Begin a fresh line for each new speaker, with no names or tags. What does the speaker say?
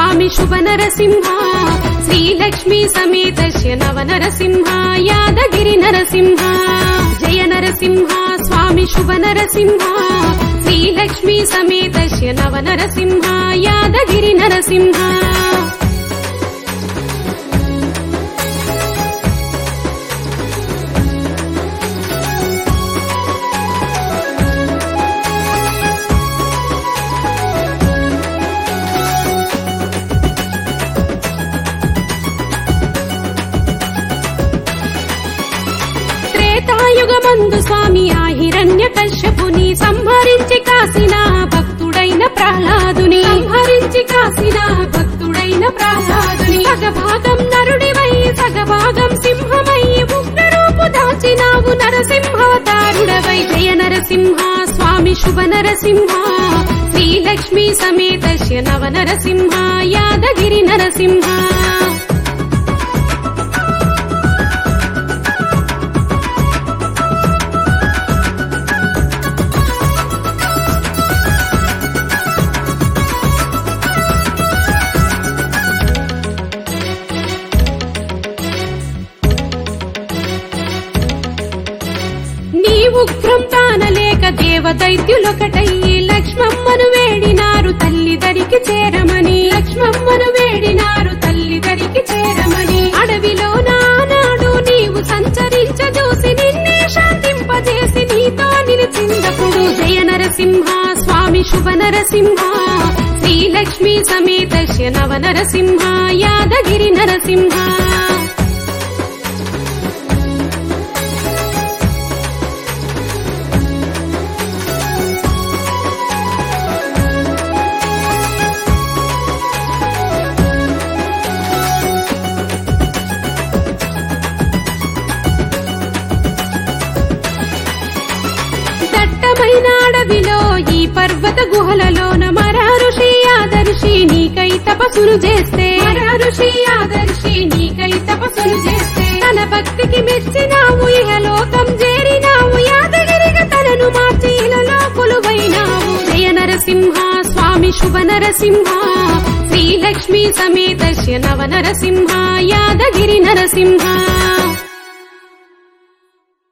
స్వామి శుభ నరసింహ శ్రీలక్ష్మీ సమేతస్య నవ నరసింహ యాదగిరి నరసింహ జయ నరసింహ స్వామి శుభ నరసింహ శ్రీలక్ష్మీ సమేతస్య నవ నరసింహ యాదగిరి నరసింహ త్రేతాయుగమందు స్వామి ఆ హిరణ్య కశ్యపుని సంహరించి కాసిన భక్తుడైన ప్రహ్లాదుని సంహరించి కాసిన భక్తుడైన ప్రహ్లాదుని సగభాగం నరుడివై సగభాగం సింహమై ఉగ్రరూపు దాచినావు నరసింహావతారుడవై జయ నరసింహ స్వామి శుభ నరసింహ శ్రీలక్ష్మీ సమేతస్య నవ నరసింహ యాదగిరి నరసింహ నీ ఉగ్రం తానలేక దేవదైత్యులొకటయ్యి లక్ష్మమ్మను వేడినారు తల్లి దరికి చేరమని లక్ష్మమ్మను వేడినారు తల్లి దరికి చేరమని అడవిలో నానాడు నీవు సంచరించజూసి నిన్నే శాంతింపజేసి నీతో నిలిచిందపుడు జయ నరసింహ స్వామి శుభ నరసింహ శ్రీలక్ష్మీ సమేతస్య నవ నరసింహ యాదగిరి నరసింహ దట్టమైన అడవిలో ఈ పర్వత గుహలలోన మర ఋషి ఆదర్శి నీకై తపస్సులు చేస్తే మర ఋషి ఆదర్శి నీకై తపస్సులు చేస్తే తన భక్తికి మెచ్చినావు ఇహలోకం చేరినావు యాదగిరిగా తనను మార్చి ఇలలో కొలువైనావు జయ నరసింహ స్వామి శుభ నరసింహ శ్రీలక్ష్మీ సమేతస్య నవ నరసింహ యాదగిరి నరసింహ